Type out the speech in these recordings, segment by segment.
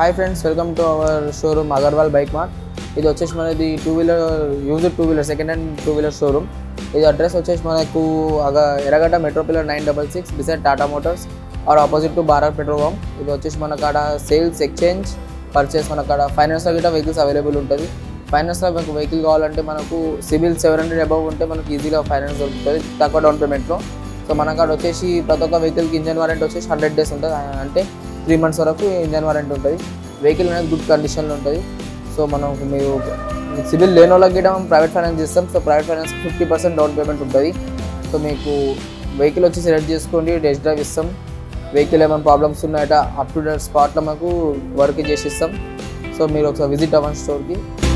hi friends welcome to our showroom Agarwal bike mart ఇది వచ్చేసి మనది two wheeler used two wheeler second hand two wheeler showroom ఇది address వచ్చేసి మనకు అగ Erragadda metro pillar nine double six beside Tata Motors or opposite to Bharat petrol pump ఇది వచ్చేసి మన కాడ సేల్స్ ఎక్స్చేంజ్ పర్చేస్ మన కాడ ఫైనాన్స్లో కూడా వెహికల్స్ అవైలబుల్ ఉంటుంది ఫైనాన్స్లో మీకు వెహికల్ కావాలంటే మనకు సివిల్ సెవెన్ హండ్రెడ్ అబౌవ్ ఉంటే మనకు ఈజీగా ఫైనాన్స్ దొరుకుతుంది తక్కువ డౌన్ పేమెంట్లో సో మన కాడ వచ్చేసి ప్రతి ఒక్క వెహికల్కి ఇంజన్ వారంటీ వచ్చేసి హండ్రెడ్ డేస్ ఉంటుంది అంటే త్రీ మంత్స్ వరకు ఇంజన్ వారంటీ ఉంటుంది వెహికల్ అనేది గుడ్ కండిషన్లో ఉంటుంది సో మనం మీరు సివిల్ లేని వాళ్ళకి కూడా ప్రైవేట్ ఫైనాన్స్ చేస్తాం so private finance fifty percent down payment ఉంటుంది సో మీకు వెహికల్ వచ్చి సెలెక్ట్ చేసుకోండి టెస్ట్ డ్రైవ్ ఇస్తాం వెహికల్ ఏమైనా ప్రాబ్లమ్స్ ఉన్నాయట అప్ టు డేట్ స్పాట్లో మాకు వర్క్ చేసి ఇస్తాం సో మీరు ఒకసారి విజిట్ అవ్వండి స్టోర్కి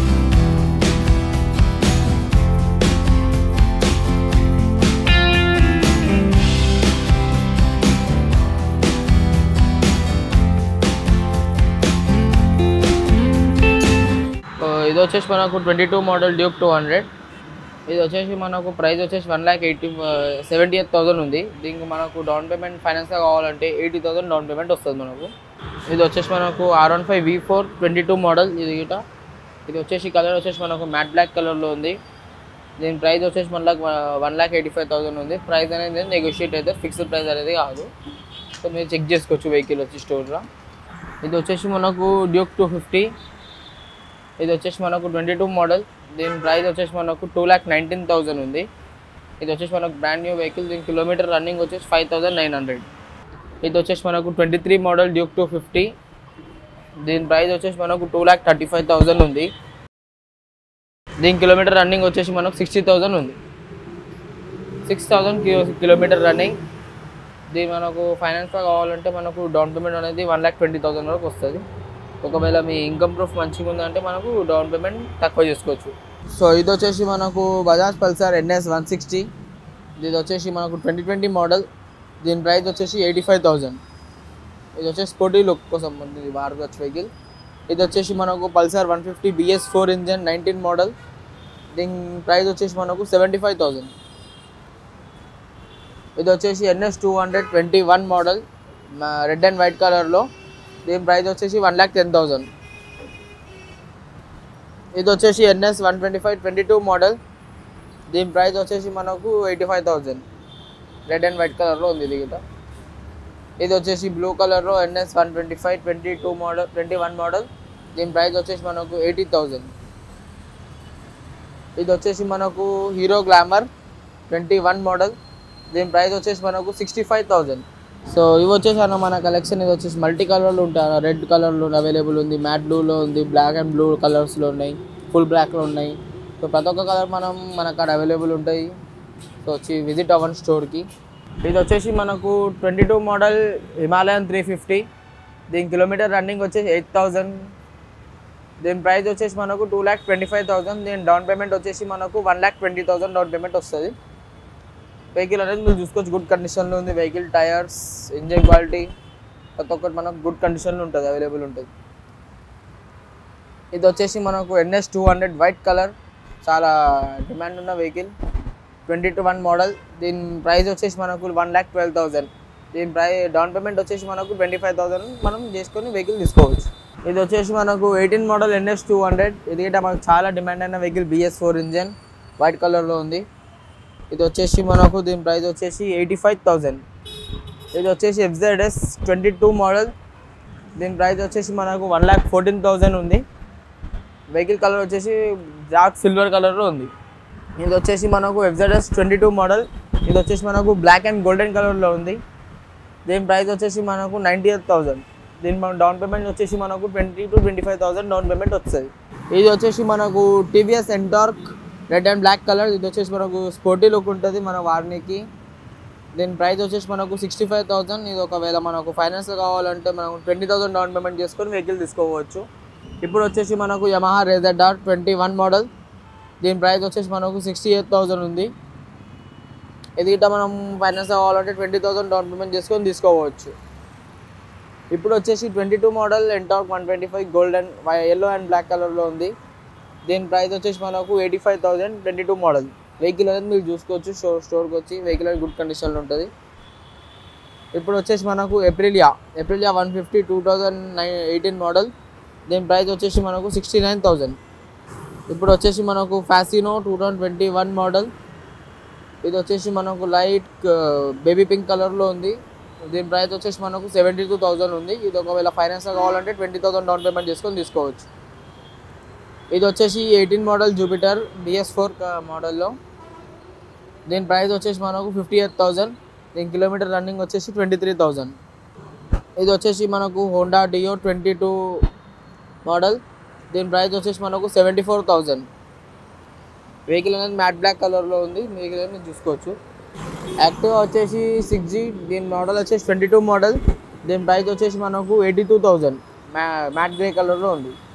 సో ఇది వచ్చేసి మనకు twenty two model Duke two hundred ఇది వచ్చేసి మనకు ప్రైస్ వచ్చేసి one lakh eighty seventy eight thousand ఉంది దీనికి మనకు డౌన్ పేమెంట్ ఫైనాన్స్గా కావాలంటే ఎయిటీ థౌసండ్ డౌన్ పేమెంట్ వస్తుంది మనకు ఇది వచ్చేసి మనకు R one five V four twenty two model ఇది గిట ఇది వచ్చేసి కలర్ వచ్చేసి మనకు మ్యాట్ బ్లాక్ కలర్లో ఉంది దీని ప్రైస్ వచ్చేసి one lakh one lakh eighty five thousand ఉంది ప్రైస్ అనేది నెగోషియేట్ అయితే ఫిక్స్డ్ ప్రైస్ అనేది కాదు సో మీరు చెక్ చేసుకోవచ్చు వెహికల్ వచ్చి స్టోర్లో ఇది వచ్చేసి మనకు డ్యూక్ టూ ఫిఫ్టీ ఇది వచ్చేసి మనకు ట్వంటీ టూ మోడల్ దీని ప్రైస్ వచ్చేసి మనకు టూ ల్యాక్ నైన్టీన్ థౌజండ్ ఉంది ఇది వచ్చేసి మనకు బ్రాండ్ న్యూ వెహికల్ దీని కిలోమీటర్ రన్నింగ్ వచ్చేసి ఫైవ్ థౌజండ్ నైన్ హండ్రెడ్ ఇది వచ్చేసి మనకు twenty three model Duke two fifty దీని ప్రైస్ వచ్చేసి మనకు two lakh thirty five thousand ఉంది దీని కిలోమీటర్ రన్నింగ్ వచ్చేసి మనకు సిక్స్టీ థౌజండ్ ఉంది సిక్స్ థౌజండ్ కిలోమీటర్ రన్నింగ్ దీని మనకు ఫైనాన్స్గా కావాలంటే మనకు డౌన్ పేమెంట్ అనేది వన్ ల్యాక్ ట్వంటీ థౌసండ్ వరకు వస్తుంది ఒకవేళ మీ ఇన్కమ్ ప్రూఫ్ మంచిగా ఉందంటే మనకు డౌన్ పేమెంట్ తక్కువ చేసుకోవచ్చు సో ఇది వచ్చేసి మనకు Bajaj Pulsar N S one sixty ఇది వచ్చేసి మనకు ట్వంటీ ట్వంటీ మోడల్ దీని ప్రైస్ వచ్చేసి ఎయిటీ ఫైవ్ థౌజండ్ ఇది వచ్చేసి స్పోర్టీ లుక్ కోసం ఇది భారత్ వెహికల్ ఇది వచ్చేసి మనకు Pulsar one fifty B S four engine nineteen model దీని ప్రైస్ వచ్చేసి మనకు సెవెంటీ ఫైవ్ థౌజండ్ ఇది వచ్చేసి N S two hundred twenty one model red and white కలర్లో దీని ప్రైస్ వచ్చేసి వన్ ల్యాక్ టెన్ థౌజండ్ ఇది వచ్చేసి N S one twenty five twenty two model దీని ప్రైస్ వచ్చేసి మనకు eighty five thousand red and white కలర్లో ఉంది ఇది గిట్ట ఇది వచ్చేసి బ్లూ కలర్లో N S one twenty five twenty two model twenty one model దీని ప్రైస్ వచ్చేసి మనకు ఎయిటీ థౌజండ్ ఇది వచ్చేసి మనకు Hero Glamour twenty one model దీని ప్రైస్ వచ్చేసి మనకు సిక్స్టీ ఫైవ్ థౌజండ్ సో ఇవి వచ్చేసి అన్న మన కలెక్షన్ ఇది వచ్చేసి మల్టీ కలర్లో ఉంటాయి రెడ్ కలర్లో అవైలబుల్ ఉంది మ్యాట్ బ్లూలో ఉంది బ్లాక్ అండ్ బ్లూ కలర్స్లో ఉన్నాయి ఫుల్ బ్లాక్లో ఉన్నాయి సో ప్రతి ఒక్క కలర్ మనం మన కాడ అవైలబుల్ ఉంటాయి సో వచ్చి విజిట్ అవ్వండి స్టోర్కి ఇది వచ్చేసి మనకు twenty two model Himalayan three fifty దీని కిలోమీటర్ రన్నింగ్ వచ్చేసి ఎయిట్ థౌజండ్ దీని ప్రైస్ వచ్చేసి మనకు two lakh twenty five thousand దీని డౌన్ పేమెంట్ వచ్చేసి మనకు one lakh twenty thousand down payment వస్తుంది వెహికల్ అనేది మీరు చూసుకోవచ్చు గుడ్ కండిషన్లో ఉంది వెహికల్ టైర్స్ ఇంజిన్ క్వాలిటీ ప్రతి ఒక్కటి మనకు గుడ్ కండిషన్లో ఉంటుంది అవైలబుల్ ఉంటుంది ఇది వచ్చేసి మనకు N S two hundred white colour చాలా డిమాండ్ ఉన్న vehicle twenty two one model దీని ప్రైస్ వచ్చేసి మనకు వన్ ల్యాక్ ట్వెల్వ్ థౌసండ్ దీని ప్రై డౌన్ పేమెంట్ వచ్చేసి మనకు ట్వంటీ ఫైవ్ థౌసండ్ మనం చేసుకొని వెహికల్ తీసుకోవచ్చు ఇది వచ్చేసి మనకు eighteen model N S two hundred ఇది కూడా మనకు చాలా డిమాండ్ అయిన vehicle B S four engine white కలర్లో ఉంది ఇది వచ్చేసి మనకు దీని ప్రైస్ వచ్చేసి ఎయిటీ ఫైవ్ థౌజండ్ ఇది వచ్చేసి ఎఫ్జెడ్ఎస్ ట్వంటీ టూ మోడల్ దీని ప్రైస్ వచ్చేసి మనకు వన్ ల్యాక్ ఫోర్టీన్ థౌజండ్ ఉంది వెహికల్ కలర్ వచ్చేసి డార్క్ సిల్వర్ కలర్లో ఉంది ఇది వచ్చేసి మనకు ఎఫ్జెడ్ఎస్ ట్వంటీ టూ మోడల్ ఇది వచ్చేసి మనకు బ్లాక్ అండ్ గోల్డెన్ కలర్లో ఉంది దీని ప్రైస్ వచ్చేసి మనకు నైంటీ ఎయిట్ థౌజండ్ దీని మన డౌన్ పేమెంట్ వచ్చేసి మనకు twenty to twenty five thousand down payment వస్తుంది ఇది వచ్చేసి మనకు TVS Ntorq red and black colour ఇది వచ్చేసి మనకు స్పోర్టీ లుక్ ఉంటుంది మన వార్నికి దీని ప్రైస్ వచ్చేసి మనకు సిక్స్టీ ఫైవ్ థౌసండ్ ఇది ఒకవేళ మనకు ఫైనాన్స్ కావాలంటే మనం ట్వంటీ థౌసండ్ డౌన్ పేమెంట్ చేసుకొని వెహికల్ తీసుకోవచ్చు ఇప్పుడు వచ్చేసి మనకు Yamaha RayZR dot twenty one model దీని ప్రైస్ వచ్చేసి మనకు సిక్స్టీ ఎయిట్ థౌసండ్ ఉంది ఇది గిట్ట మనం ఫైనాన్స్ కావాలంటే ట్వంటీ థౌసండ్ డౌన్ పేమెంట్ చేసుకొని తీసుకోవచ్చు ఇప్పుడు వచ్చేసి twenty two model Ntorq one twenty five golden yellow and black కలర్లో ఉంది దీని ప్రైస్ వచ్చేసి మనకు eighty five thousand twenty two model vehicle అనేది మీరు చూసుకోవచ్చు స్టోర్ స్టోర్కి వచ్చి వెహికల్ అనేది గుడ్ కండిషన్లో ఉంటుంది ఇప్పుడు వచ్చేసి మనకు Aprilia Aprilia one fifty two thousand nine eighteen model దీని ప్రైస్ వచ్చేసి మనకు సిక్స్టీ నైన్ థౌజండ్ ఇప్పుడు వచ్చేసి మనకు Fascino two thousand twenty one model ఇది వచ్చేసి మనకు లైట్ బేబీ పింక్ కలర్లో ఉంది దీని ప్రైస్ వచ్చేసి మనకు సెవెంటీ టూ థౌజండ్ ఉంది ఇది ఒకవేళ ఫైనాన్స్ కావాలంటే ట్వంటీ థౌసండ్ డౌన్ పేమెంట్ చేసుకొని తీసుకోవచ్చు ఇది వచ్చేసి eighteen model Jupiter B S four మోడల్లో దీని ప్రైస్ వచ్చేసి మనకు ఫిఫ్టీ ఎయిట్ థౌజండ్ దీని కిలోమీటర్ రన్నింగ్ వచ్చేసి ట్వంటీ త్రీ థౌజండ్ ఇది వచ్చేసి మనకు Honda Dio twenty two model దీని ప్రైస్ వచ్చేసి మనకు సెవెంటీ ఫోర్ థౌజండ్ వెహికల్ అనేది మ్యాట్ బ్లాక్ కలర్లో ఉంది వెహికల్ అనేది చూసుకోవచ్చు యాక్టివా వచ్చేసి సిక్స్ జీ దీని మోడల్ వచ్చేసి ట్వంటీ టూ మోడల్ దీని ప్రైస్ వచ్చేసి మనకు ఎయిటీ టూ థౌజండ్ మ్యా మ్యాట్ గ్రే కలర్లో ఉంది